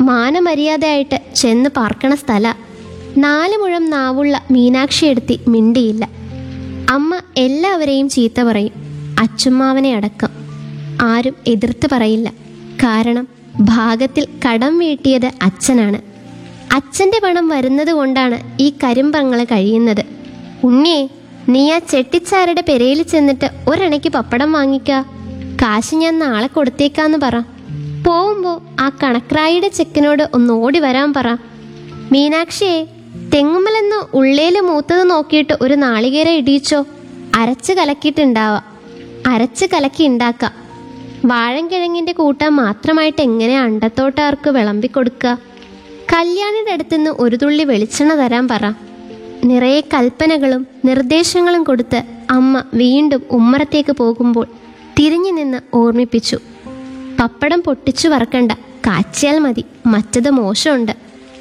മാനമര്യാദയായിട്ട് ചെന്ന് പാർക്കണ സ്ഥല നാല് മുഴം നാവുള്ള മീനാക്ഷി എടുത്തി മിണ്ടിയില്ല അമ്മ എല്ലാവരെയും ചീത്ത പറയും അച്ചുമ്മാവനെ അടക്കം ആരും എതിർത്ത് പറയില്ല കാരണം ഭാഗത്തിൽ കടം വീട്ടിയത് അച്ഛനാണ് അച്ഛൻ്റെ പണം വരുന്നത് കൊണ്ടാണ് ഈ കരിമ്പങ്ങൾ കഴിയുന്നത് ഉണ്ണിയെ നീ ആ ചെട്ടിച്ചാരുടെ പെരയിൽ ചെന്നിട്ട് ഒരണയ്ക്ക് പപ്പടം വാങ്ങിക്ക കാശ് ഞാൻ നാളെ കൊടുത്തേക്കാന്ന് പറ പോകുമ്പോൾ ആ കണക്രായിയുടെ ചെക്കനോട് ഒന്ന് ഓടി വരാൻ പറ മീനാക്ഷിയെ തെങ്ങുമലെന്ന് ഉള്ളേല് മൂത്തത് നോക്കിയിട്ട് ഒരു നാളികേരം ഇടിയിച്ചോ അരച്ച് കലക്കിയിട്ടുണ്ടാവാം അരച്ച് കലക്കി ഉണ്ടാക്കാം വാഴൻകിഴങ്ങിന്റെ കൂട്ടാൻ മാത്രമായിട്ട് എങ്ങനെ അണ്ടത്തോട്ടാർക്ക് വിളമ്പിക്കൊടുക്കുക കല്യാണിയുടെ അടുത്തുനിന്ന് ഒരു തുള്ളി വെളിച്ചെണ്ണ തരാൻ പറ നിറയെ കൽപ്പനകളും നിർദ്ദേശങ്ങളും കൊടുത്ത് അമ്മ വീണ്ടും ഉമ്മറത്തേക്ക് പോകുമ്പോൾ തിരിഞ്ഞു നിന്ന് ഓർമ്മിപ്പിച്ചു പപ്പടം പൊട്ടിച്ചു വറക്കണ്ട കാച്ചിയാൽ മതി മറ്റത് മോശമുണ്ട്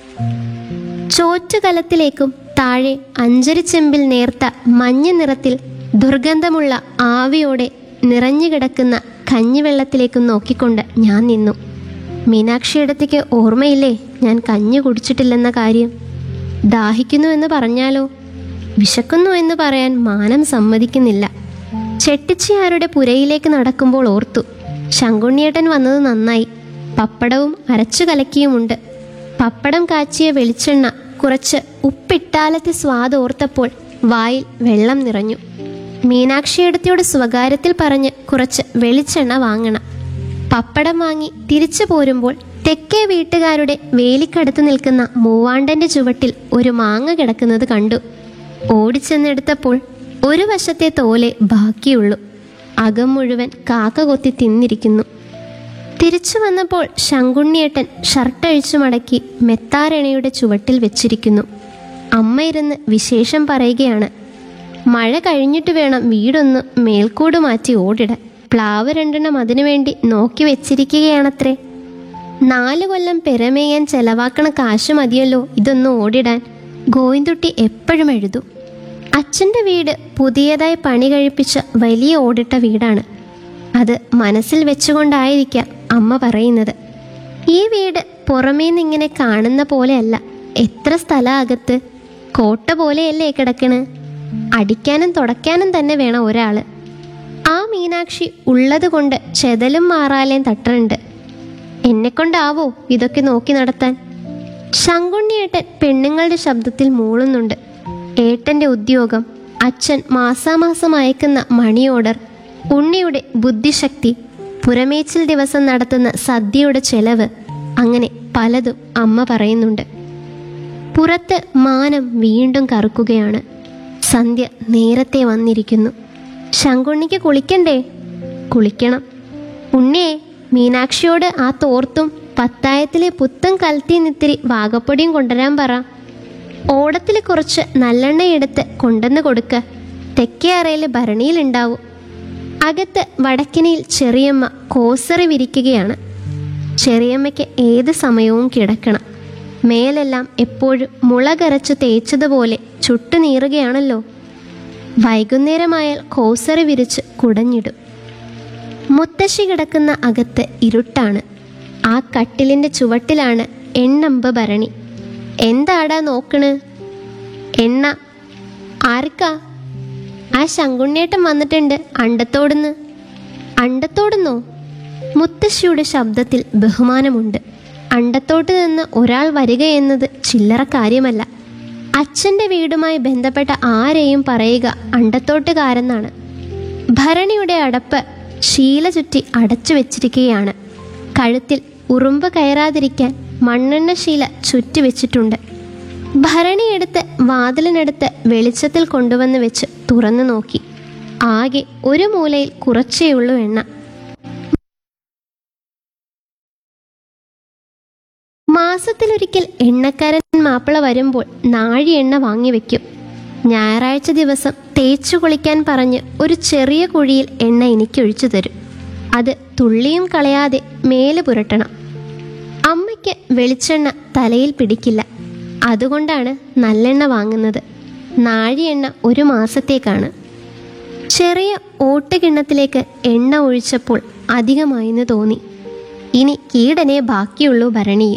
ചോറ്റുകലത്തിലേക്കും താഴെ അഞ്ചരിച്ചെമ്പിൽ നേർത്ത മഞ്ഞ നിറത്തിൽ ദുർഗന്ധമുള്ള ആവിയോടെ നിറഞ്ഞു കിടക്കുന്ന കഞ്ഞിവെള്ളത്തിലേക്കും നോക്കിക്കൊണ്ട് ഞാൻ നിന്നു മീനാക്ഷിയിടത്തേക്ക് ഓർമ്മയില്ലേ ഞാൻ കഞ്ഞി കുടിച്ചിട്ടില്ലെന്ന കാര്യം ദാഹിക്കുന്നു എന്ന് പറഞ്ഞാലോ വിശക്കുന്നു എന്ന് പറയാൻ മാനം സമ്മതിക്കുന്നില്ല ചെട്ടിച്ചിയാരുടെ പുരയിലേക്ക് നടക്കുമ്പോൾ ഓർത്തു ശങ്കുണ്ണിയേട്ടൻ വന്നത് നന്നായി പപ്പടവും അരച്ചു കലക്കിയുമുണ്ട് പപ്പടം കാച്ചിയ വെളിച്ചെണ്ണ കുറച്ച് ഉപ്പിട്ടാലത്തെ സ്വാദ് ഓർത്തപ്പോൾ വായിൽ വെള്ളം നിറഞ്ഞു മീനാക്ഷിയെടുത്തിയോട് സ്വകാര്യത്തിൽ പറഞ്ഞ് കുറച്ച് വെളിച്ചെണ്ണ വാങ്ങണം പപ്പടം വാങ്ങി തിരിച്ചു പോരുമ്പോൾ തെക്കേ വീട്ടുകാരുടെ വേലിക്കടുത്ത് നിൽക്കുന്ന മൂവാണ്ടന്റെ ചുവട്ടിൽ ഒരു മാങ്ങ കിടക്കുന്നത് കണ്ടു ഓടിച്ചെന്നെടുത്തപ്പോൾ ഒരു വശത്തെ തോലെ ബാക്കിയുള്ളൂ അകം മുഴുവൻ കാക്ക കൊത്തി തിന്നിരിക്കുന്നു തിരിച്ചു വന്നപ്പോൾ ശങ്കുണ്ണിയേട്ടൻ ഷർട്ടഴിച്ചു മടക്കി മെത്താരണയുടെ ചുവട്ടിൽ വെച്ചിരിക്കുന്നു അമ്മ ഇരുന്ന് വിശേഷം പറയുകയാണ് മഴ കഴിഞ്ഞിട്ട് വേണം വീടൊന്ന് മേൽക്കൂട് മാറ്റി ഓടിടാൻ പ്ലാവ് രണ്ടെണ്ണം അതിനുവേണ്ടി നോക്കി വെച്ചിരിക്കുകയാണത്രേ നാല് കൊല്ലം പെരമേയാൻ ചെലവാക്കണ കാശ് മതിയല്ലോ ഇതൊന്ന് ഓടിടാൻ ഗോവിന്ദുട്ടി എപ്പോഴും എഴുതും അച്ഛൻ്റെ വീട് പുതിയതായി പണി കഴിപ്പിച്ച വലിയ ഓടിട്ട വീടാണ് അത് മനസ്സിൽ വെച്ചുകൊണ്ടായിരിക്കാം അമ്മ പറയുന്നത് ഈ വീട് പുറമേ നിന്നിങ്ങനെ കാണുന്ന പോലെയല്ല എത്ര സ്ഥലം അകത്ത് കോട്ട പോലെയല്ലേ കിടക്കണ് അടിക്കാനും തുടയ്ക്കാനും തന്നെ വേണം ഒരാള് ആ മീനാക്ഷി ഉള്ളത് കൊണ്ട് ചെതലും മാറാലേം തട്ടറുണ്ട് എന്നെക്കൊണ്ടാവോ ഇതൊക്കെ നോക്കി നടത്താൻ ശങ്കുണ്ണിയേട്ടൻ പെണ്ണുങ്ങളുടെ ശബ്ദത്തിൽ മൂളുന്നുണ്ട് ഏട്ടന്റെ ഉദ്യോഗം അച്ഛൻ മാസാമാസം അയക്കുന്ന മണി ഓർഡർ ഉണ്ണിയുടെ ബുദ്ധിശക്തി പുറമേച്ചിൽ ദിവസം നടത്തുന്ന സദ്യയുടെ ചെലവ് അങ്ങനെ പലതും അമ്മ പറയുന്നുണ്ട് പുറത്ത് മാനം വീണ്ടും കറുക്കുകയാണ് സന്ധ്യ നേരത്തെ വന്നിരിക്കുന്നു ശങ്കുണ്ണിക്ക് കുളിക്കണ്ടേ കുളിക്കണം ഉണ്ണിയെ മീനാക്ഷിയോട് ആ തോർത്തും പത്തായത്തിലെ പുത്തൻ കൽത്തിന്നിത്തിരി വാഗപ്പൊടിയും കൊണ്ടുവരാൻ പറ ഓടത്തിൽ കുറച്ച് നല്ലെണ്ണയെടുത്ത് കൊണ്ടുവന്ന് കൊടുക്ക തെക്കേ അറയിൽ ഭരണിയിലുണ്ടാവും അകത്ത് വടക്കിനിയിൽ ചെറിയമ്മ കോസറി വിരിക്കുകയാണ് ചെറിയമ്മയ്ക്ക് ഏത് സമയവും കിടക്കണം മേലെല്ലാം എപ്പോഴും മുളകരച്ച് തേച്ചതുപോലെ ചുട്ടുനീറുകയാണല്ലോ വൈകുന്നേരമായാൽ കോസറി വിരിച്ച് കുടഞ്ഞിടും മുത്തശ്ശി കിടക്കുന്ന അകത്ത് ഇരുട്ടാണ് ആ കട്ടിലിൻ്റെ ചുവട്ടിലാണ് എണ്ണമ്പ് ഭരണി എന്താടാ നോക്കണ് എണ്ണ ആർക്കാ ആ ശങ്കുണ്ണേട്ടൻ വന്നിട്ടുണ്ട് അണ്ടത്തോടുന്ന് അണ്ടത്തോടുന്നോ മുത്തശ്ശിയുടെ ശബ്ദത്തിൽ ബഹുമാനമുണ്ട് അണ്ടത്തോട്ട് നിന്ന് ഒരാൾ വരിക എന്നത് ചില്ലറ കാര്യമല്ല അച്ഛൻ്റെ വീടുമായി ബന്ധപ്പെട്ട ആരെയും പറയുക അണ്ടത്തോട്ടുകാരെന്നാണ് ഭരണിയുടെ അടപ്പ് ശീല ചുറ്റി അടച്ചു വെച്ചിരിക്കുകയാണ് കഴുത്തിൽ ഉറുമ്പ് കയറാതിരിക്കാൻ മണ്ണെണ്ണ ശീല ചുറ്റി വെച്ചിട്ടുണ്ട് ഭരണിയെടുത്ത് വാതിലിനടുത്ത് വെളിച്ചത്തിൽ കൊണ്ടുവന്ന് വെച്ച് തുറന്നു നോക്കി ആകെ ഒരു മൂലയിൽ കുറച്ചേയുള്ളൂ എണ്ണ മാസത്തിലൊരിക്കൽ എണ്ണക്കാരൻ മാപ്പിള വരുമ്പോൾ നാഴി എണ്ണ വാങ്ങി വെക്കും ഞായറാഴ്ച ദിവസം തേച്ചു കുളിക്കാൻ പറഞ്ഞ് ഒരു ചെറിയ കുഴിയിൽ എണ്ണ എനിക്ക് ഒഴിച്ചു തരും അത് തുള്ളിയും കളയാതെ മേല് പുരട്ടണം അമ്മയ്ക്ക് വെളിച്ചെണ്ണ തലയിൽ പിടിക്കില്ല അതുകൊണ്ടാണ് നല്ലെണ്ണ വാങ്ങുന്നത് നാഴി എണ്ണ ഒരു മാസത്തേക്കാണ് ചെറിയ ഓട്ടുകിണ്ണത്തിലേക്ക് എണ്ണ ഒഴിച്ചപ്പോൾ അധികമായെന്ന് തോന്നി ഇനി കീടനെ ബാക്കിയുള്ളൂ ഭരണിയിൽ